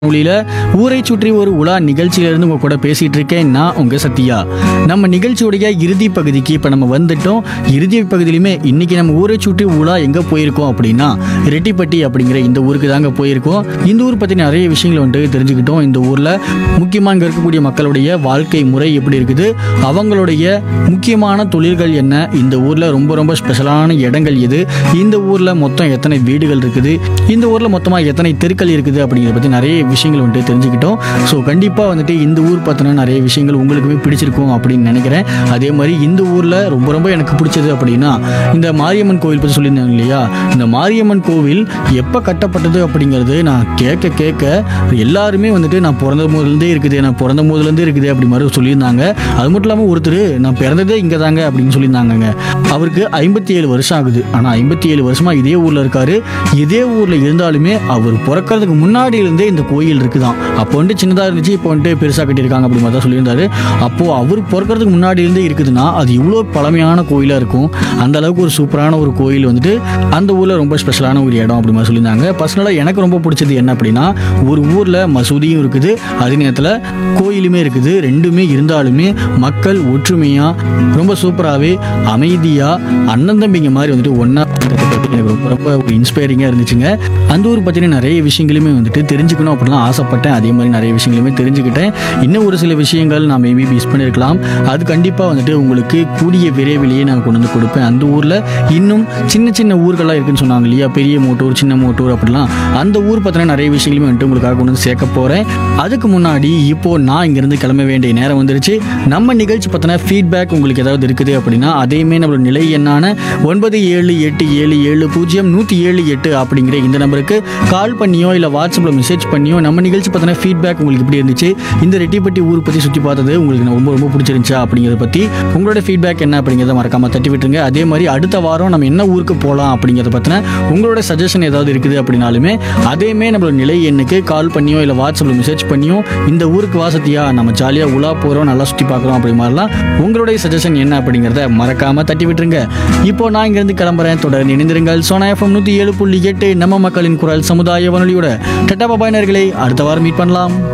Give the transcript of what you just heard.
மொழியில ஊரை சுற்றி ஒரு உலா நிகழ்ச்சியிலிருந்து உங்க கூட பேசிட்டு இருக்கேன் நான் உங்க சத்யா நம்ம நிகழ்ச்சியுடைய இறுதி பகுதிக்கு இப்ப நம்ம வந்துட்டோம் இறுதி பகுதியிலுமே இன்னைக்கு நம்ம ஊரை சுற்றி உலா எங்க போயிருக்கோம் அப்படின்னா ரெட்டிப்பட்டி அப்படிங்கிற இந்த ஊருக்கு தாங்க போயிருக்கோம் இந்த ஊர் பத்தி நிறைய விஷயங்களை வந்துட்டு தெரிஞ்சுக்கிட்டோம் இந்த ஊர்ல முக்கியமா இங்க இருக்கக்கூடிய மக்களுடைய வாழ்க்கை முறை எப்படி இருக்குது அவங்களுடைய முக்கியமான தொழில்கள் என்ன இந்த ஊர்ல ரொம்ப ரொம்ப ஸ்பெஷலான இடங்கள் எது இந்த ஊர்ல மொத்தம் எத்தனை வீடுகள் இருக்குது இந்த ஊர்ல மொத்தமா எத்தனை தெருக்கள் இருக்குது அப்படிங்கிறத பத்தி நிறைய விஷயங்கள் வந்துட்டு தெரிஞ்சுக்கிட்டோம் ஸோ கண்டிப்பா வந்துட்டு இந்த ஊர் பத்தின நிறைய விஷயங்கள் உங்களுக்குமே பிடிச்சிருக்கும் அப்படின்னு நினைக்கிறேன் அதே மாதிரி இந்த ஊர்ல ரொம்ப ரொம்ப எனக்கு பிடிச்சது அப்படின்னா இந்த மாரியம்மன் கோவில் பத்தி சொல்லியிருந்தாங்க இல்லையா இந்த மாரியம்மன் கோவில் எப்ப கட்டப்பட்டது அப்படிங்கிறது நான் கேட்க கேட்க எல்லாருமே வந்துட்டு நான் பிறந்த முதலேருந்தே இருக்குது நான் பிறந்த முதலேருந்தே இருக்குது அப்படி மாதிரி சொல்லியிருந்தாங்க அது மட்டும் இல்லாமல் ஒருத்தர் நான் பிறந்ததே இங்கே தாங்க அப்படின்னு சொல்லியிருந்தாங்கங்க அவருக்கு ஐம்பத்தி ஏழு வருஷம் ஆகுது ஆனால் ஐம்பத்தி ஏழு வருஷமா இதே ஊரில் இருக்காரு இதே ஊரில் இருந்தாலுமே அவர் பிறக்கிறதுக்கு முன்னாடி இருந்தே இந்த கோயில் இருக்குதான் அப்போ வந்துட்டு சின்னதாக இருந்துச்சு இப்போ வந்துட்டு பெருசாக கட்டியிருக்காங்க அப்படி மாதிரி தான் சொல்லியிருந்தாரு அப்போது அவர் பிறக்கிறதுக்கு முன்னாடி இருந்தே இருக்குதுன்னா அது இவ்வளோ பழமையான கோயிலாக இருக்கும் அந்த அளவுக்கு ஒரு சூப்பரான ஒரு கோயில் வந்துட்டு அந்த ஊரில் ரொம்ப ஸ்பெஷலான ஒரு இடம் அப்படி மாதிரி சொல்லியிருந்தாங்க பர்சனலாக எனக்கு ரொம்ப பிடிச்சது என்ன அப்படின்னா ஒரு ஊரில் மசூதியும் இருக்குது அதே நேரத்தில் கோயிலுமே இருக்குது ரெண்டுமே இருந்தாலுமே மக்கள் ஒற்றுமையாக ரொம்ப சூப்பராகவே அமைதியாக அண்ணன் தம்பிங்க மாதிரி வந்துட்டு ஒன்றா எனக்கு ரொம்ப ரொம்ப ஒரு இன்ஸ்பைரிங்காக இருந்துச்சுங்க அந்த ஊர் பற்றின நிறைய விஷயங்களுமே வந்துட்டு தெரிஞ்சுக்கணும் அப்படிலாம் ஆசைப்பட்டேன் அதே மாதிரி நிறைய விஷயங்களுமே தெரிஞ்சுக்கிட்டேன் இன்னும் ஒரு சில விஷயங்கள் நான் மேபி மிஸ் பண்ணியிருக்கலாம் அது கண்டிப்பாக வந்துட்டு உங்களுக்கு கூடிய விரைவிலேயே நான் கொண்டு வந்து கொடுப்பேன் அந்த ஊரில் இன்னும் சின்ன சின்ன ஊர்கள்லாம் இருக்குன்னு சொன்னாங்க இல்லையா பெரிய மோட்டூர் சின்ன மோட்டூர் அப்படிலாம் அந்த ஊர் பற்றின நிறைய விஷயங்களுமே வந்துட்டு உங்களுக்காக கொண்டு வந்து சேர்க்க போகிறேன் அதுக்கு முன்னாடி இப்போ நான் இங்கேருந்து கிளம்ப வேண்டிய நேரம் வந்துருச்சு நம்ம நிகழ்ச்சி பற்றின ஃபீட்பேக் உங்களுக்கு ஏதாவது இருக்குது அப்படின்னா அதையுமே நம்மளோட நிலை எண்ணான ஒன்பது ஏழு எட்டு ஏழு ஏழு பூஜ்ஜியம் நூற்றி ஏழு எட்டு அப்படிங்கிற இந்த நம்பருக்கு கால் பண்ணியோ இல்லை வாட்ஸ்அப்பில் மெசேஜ் பண்ணியோ நம்ம நிகழ்ச்சி பற்றின ஃபீட்பேக் உங்களுக்கு எப்படி இருந்துச்சு இந்த ரெட்டிப்பட்டி ஊர் பற்றி சுற்றி பார்த்தது உங்களுக்கு ரொம்ப ரொம்ப பிடிச்சிருந்துச்சா அப்படிங்கிறத பற்றி உங்களோட ஃபீட்பேக் என்ன அப்படிங்கிறத மறக்காமல் தட்டி விட்டுருங்க அதே மாதிரி அடுத்த வாரம் நம்ம என்ன ஊருக்கு போகலாம் அப்படிங்கிறத பற்றின உங்களோட சஜஷன் ஏதாவது இருக்குது அப்படின்னாலுமே அதையுமே நம்மளோட நிலை எண்ணுக்கு கால் பண்ணியோ இல்லை வாட்ஸ்அப்பில் மெசேஜ் பண்ணியோ இந்த ஊருக்கு வாசத்தியா நம்ம ஜாலியாக உலா போகிறோம் நல்லா சுற்றி பார்க்குறோம் அப்படி மாதிரிலாம் உங்களுடைய சஜஷன் என்ன அப்படிங்கிறத மறக்காமல் தட்டி விட்டுருங்க இப்போ நான் இங்கேருந்து கிளம்புறேன் தொடர்ந்து இணைந்திருங்கள் சோனா எஃப்எம் நூற்றி ஏழு புள்ளி எட்டு நம்ம மக்களின் குரல் சமுதாய வானொலியோட டட்டா பாபாயினர்களை அடுத்த வாரம் மீட் பண்ணலாம்